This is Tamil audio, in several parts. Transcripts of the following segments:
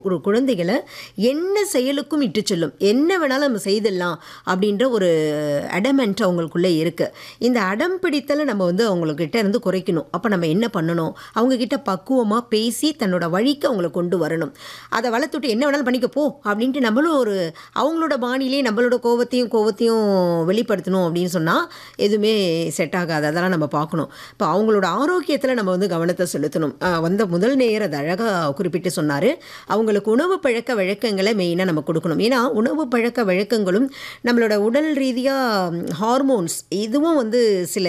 ஒரு குழந்தைகளை என்ன செயலுக்கும் இட்டு செல்லும் என்ன வேணாலும் நம்ம செய்திடலாம் அப்படின்ற ஒரு அடமெண்ட் அவங்களுக்குள்ளே இருக்குது இந்த அடம் பிடித்தலை நம்ம வந்து அவங்கக்கிட்ட இருந்து குறைக்கணும் அப்போ நம்ம என்ன பண்ணணும் அவங்கக்கிட்ட பக்குவமாக பேசி தன்னோட வழிக்கு அவங்கள கொண்டு வரணும் அதை வளர்த்துட்டு என்ன வேணாலும் பண்ணிக்க போ அப்படின்ட்டு நம்மளும் ஒரு அவங்களோட பாணியிலே நம்மளோட கோவத்தையும் கோவத்தையும் வெளிப்படுத்தணும் அப்படின்னு சொன்னால் எதுவுமே செட் ஆகாது அதெல்லாம் நம்ம பார்க்கணும் இப்போ அவங்களோட ஆரோக்கியத்தில் நம்ம வந்து கவனத்தை செலுத்தணும் ஆஹ் வந்த முதல் நேர் அது அழகாக குறிப்பிட்டு சொன்னார் அவங்களுக்கு உணவு பழக்க வழக்கங்களை மெயினாக நம்ம கொடுக்கணும் ஏன்னா உணவு பழக்க வழக்கங்களும் நம்மளோட உடல் ரீதியாக ஹார்மோன்ஸ் இதுவும் வந்து சில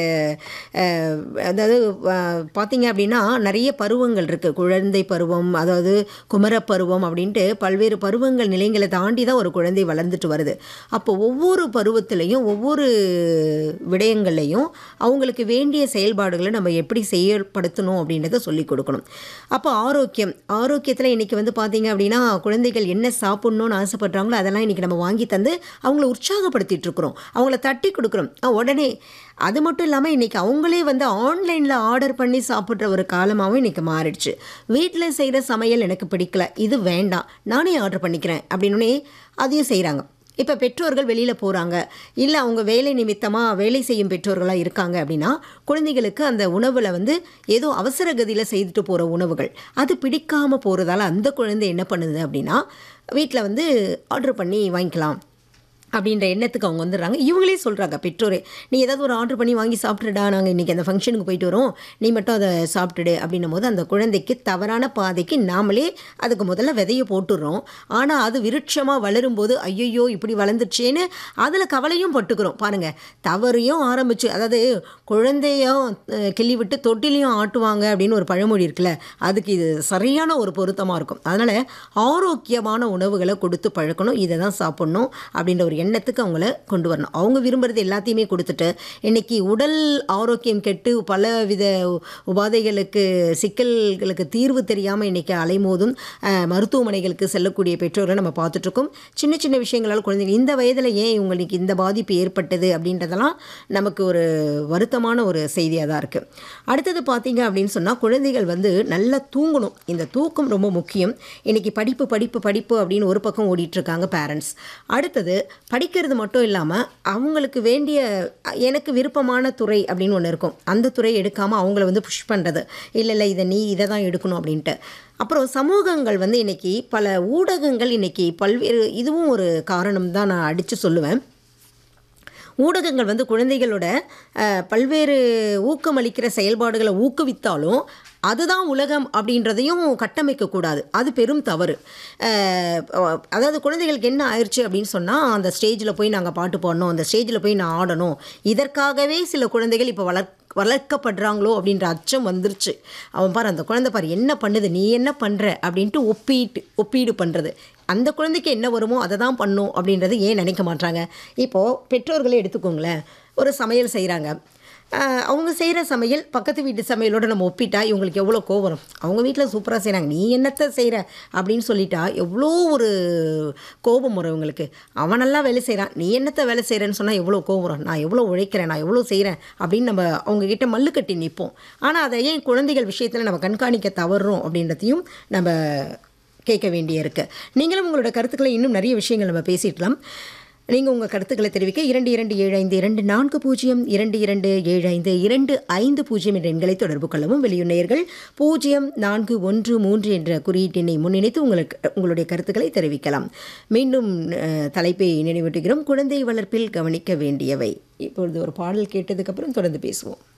அஹ், அதாவது அஹ், பார்த்தீங்க அப்படின்னா நிறைய பருவங்கள் இருக்குது குழந்தை பருவம் அதாவது குமரப் பருவம் அப்படின்ட்டு பல்வேறு பருவங்கள் நிலைங்களை தாண்டி தான் ஒரு குழந்தை வளர்ந்துட்டு வருது அப்போ ஒவ்வொரு பருவத்திலையும் ஒவ்வொரு விடயங்கள்லையும் அவங்களுக்கு வேண்டிய செயல்பாடுகளை நம்ம எப்படி செயல்படுத்தணும் அப்படின்றத சொல்லிக் கொடுக்கணும் அப்போ ஆரோக்கியம் ஆரோக்கியத்தில் இன்றைக்கி வந்து பார்த்தீங்க அப்படின்னா குழந்தைகள் என்ன சாப்பிட்ணுன்னு ஆசைப்படுறாங்களோ அதெல்லாம் இன்றைக்கி நம்ம வாங்கி தந்து அவங்கள உற்சாகப்படுத்திட்டு இருக்கிறோம் அவங்கள தட்டி கொடுக்குறோம் ஆ, உடனே அது மட்டும் இல்லாமல் இன்றைக்கி அவங்களே வந்து ஆன்லைனில் ஆர்டர் பண்ணி சாப்பிட்ற ஒரு காலமாகவும் இன்றைக்கி மாறிடுச்சு வீட்டில் செய்கிற சமையல் எனக்கு பிடிக்கல இது வேண்டாம் நானே ஆர்டர் பண்ணிக்கிறேன் அப்படின்னு அதையும் செய்கிறாங்க இப்போ பெற்றோர்கள் வெளியில் போகிறாங்க இல்லை அவங்க வேலை நிமித்தமாக வேலை செய்யும் பெற்றோர்களாக இருக்காங்க அப்படின்னா குழந்தைகளுக்கு அந்த உணவில் வந்து ஏதோ அவசர கதியில் செய்துட்டு போகிற உணவுகள் அது பிடிக்காமல் போகிறதால அந்த குழந்தை என்ன பண்ணுது அப்படின்னா வீட்டில் வந்து ஆர்டர் பண்ணி வாங்கிக்கலாம் அப்படின்ற எண்ணத்துக்கு அவங்க வந்துடுறாங்க இவங்களே சொல்கிறாங்க பெற்றோரே நீ ஏதாவது ஒரு ஆர்டர் பண்ணி வாங்கி சாப்பிட்டுடா நாங்கள் இன்றைக்கி அந்த ஃபங்க்ஷனுக்கு போயிட்டு வரோம் நீ மட்டும் அதை சாப்பிட்டுடு அப்படின்னும் போது அந்த குழந்தைக்கு தவறான பாதைக்கு நாமளே அதுக்கு முதல்ல விதையை போட்டுடுறோம் ஆனால் அது விருட்சமாக வளரும்போது ஐயையோ இப்படி வளர்ந்துச்சேன்னு அதில் கவலையும் பட்டுக்கிறோம் பாருங்கள் தவறையும் ஆரம்பிச்சு அதாவது குழந்தையும் அஹ், கிள்ளி விட்டு தொட்டிலையும் ஆட்டுவாங்க அப்படின்னு ஒரு பழமொழி இருக்குல்ல அதுக்கு இது சரியான ஒரு பொருத்தமாக இருக்கும் அதனால் ஆரோக்கியமான உணவுகளை கொடுத்து பழக்கணும் இதை தான் சாப்பிட்ணும் அப்படின்ற ஒரு எண்ணத்துக்கு அவங்கள கொண்டு வரணும் அவங்க விரும்புறது எல்லாத்தையுமே கொடுத்துட்டு இன்னைக்கு உடல் ஆரோக்கியம் கெட்டு பல வித உபாதைகளுக்கு சிக்கல்களுக்கு தீர்வு தெரியாமல் இன்னைக்கு அலைமோதும் அஹ், மருத்துவமனைகளுக்கு செல்லக்கூடிய பெற்றோரை நம்ம பார்த்துட்ருக்கோம் சின்ன சின்ன விஷயங்களால் குழந்தைங்க இந்த வயதில் ஏன் இவங்களுக்கு இந்த பாதிப்பு ஏற்பட்டது அப்படின்றதெல்லாம் நமக்கு ஒரு வருத்தமான ஒரு செய்தியாக தான் இருக்குது அடுத்தது பார்த்தீங்க அப்படின்னு சொன்னால் குழந்தைகள் வந்து நல்லா தூங்கணும் இந்த தூக்கம் ரொம்ப முக்கியம் இன்னைக்கு படிப்பு படிப்பு படிப்பு அப்படின்னு ஒரு பக்கம் ஓடிட்டு இருக்காங்க பேரண்ட்ஸ் அடுத்தது படிக்கிறது மட்டும் இல்லாமல் அவங்களுக்கு வேண்டிய அ, எனக்கு விருப்பமான துறை அப்படின்னு ஒன்று இருக்கும் அந்த துறை எடுக்காமல் அவங்கள வந்து புஷ் பண்ணுறது இல்லை இல்லை இதை நீ இதை தான் எடுக்கணும் அப்படின்ட்டு அப்புறம் சமூகங்கள் வந்து இன்னைக்கு பல ஊடகங்கள் இன்னைக்கு பல்வேறு இதுவும் ஒரு காரணம் தான் நான் அடித்து சொல்லுவேன் ஊடகங்கள் வந்து குழந்தைகளோட அஹ், பல்வேறு ஊக்கமளிக்கிற செயல்பாடுகளை ஊக்குவித்தாலும் அதுதான் உலகம் அப்படின்றதையும் கட்டமைக்கக்கூடாது அது பெரும் தவறு அஹ், அதாவது குழந்தைகளுக்கு என்ன ஆயிடுச்சு அப்படின்னு சொன்னால் அந்த ஸ்டேஜில் போய் நாங்கள் பாட்டு பாடணும் அந்த ஸ்டேஜில் போய் நான் ஆடணும் இதற்காகவே சில குழந்தைகள் இப்போ வளர் வளர்க்கப்படுறாங்களோ அப்படின்ற அச்சம் வந்துருச்சு அவன் பாரு அந்த குழந்தை பாரு என்ன பண்ணுது நீ என்ன பண்ணுற அப்படின்ட்டு ஒப்பீட்டு ஒப்பீடு பண்ணுறது அந்த குழந்தைக்கு என்ன வருமோ அதை தான் பண்ணும் அப்படின்றது ஏன் நினைக்க மாட்டாங்க இப்போது பெற்றோர்களே எடுத்துக்கோங்களேன் ஒரு சமையல் செய்கிறாங்க அவங்க செய்கிற சமையல் பக்கத்து வீட்டு சமையலோட நம்ம ஒப்பிட்டா இவங்களுக்கு எவ்வளோ கோவம் வரும் அவங்க வீட்டில் சூப்பராக செய்கிறாங்க நீ என்னத்தை செய்கிற அப்படின்னு சொல்லிட்டா எவ்வளோ ஒரு கோபம் வரும் இவங்களுக்கு அவனெல்லாம் வேலை செய்கிறான் நீ என்னத்தை வேலை செய்கிறேன்னு சொன்னால் எவ்வளோ கோவம் வரும் நான் எவ்வளோ உழைக்கிறேன் நான் எவ்வளோ செய்கிறேன் அப்படின்னு நம்ம அவங்கக்கிட்ட மல்லு கட்டி நிற்போம் ஆனால் அதை ஏன் குழந்தைகள் விஷயத்தில் நம்ம கண்காணிக்க தவறுறோம் அப்படின்றதையும் நம்ம கேட்க வேண்டிய இருக்கு நீங்களும் உங்களோட கருத்துக்களை இன்னும் நிறைய விஷயங்கள் நம்ம பேசிடலாம் நீங்கள் உங்கள் கருத்துக்களை தெரிவிக்க இரண்டு இரண்டு ஏழு ஐந்து இரண்டு நான்கு பூஜ்ஜியம் இரண்டு இரண்டு ஏழு ஐந்து இரண்டு ஐந்து பூஜ்ஜியம் என்ற எண்களை தொடர்பு கொள்ளவும் வெளியுநேயர்கள் பூஜ்ஜியம் நான்கு ஒன்று மூன்று என்ற குறியீட்டினை முன்னிணைத்து உங்களுக்கு உங்களுடைய கருத்துக்களை தெரிவிக்கலாம் மீண்டும் அஹ், தலைப்பை நினைவூட்டுகிறோம் குழந்தை வளர்ப்பில் கவனிக்க வேண்டியவை இப்பொழுது ஒரு பாடல் கேட்டதுக்கப்புறம் தொடர்ந்து பேசுவோம்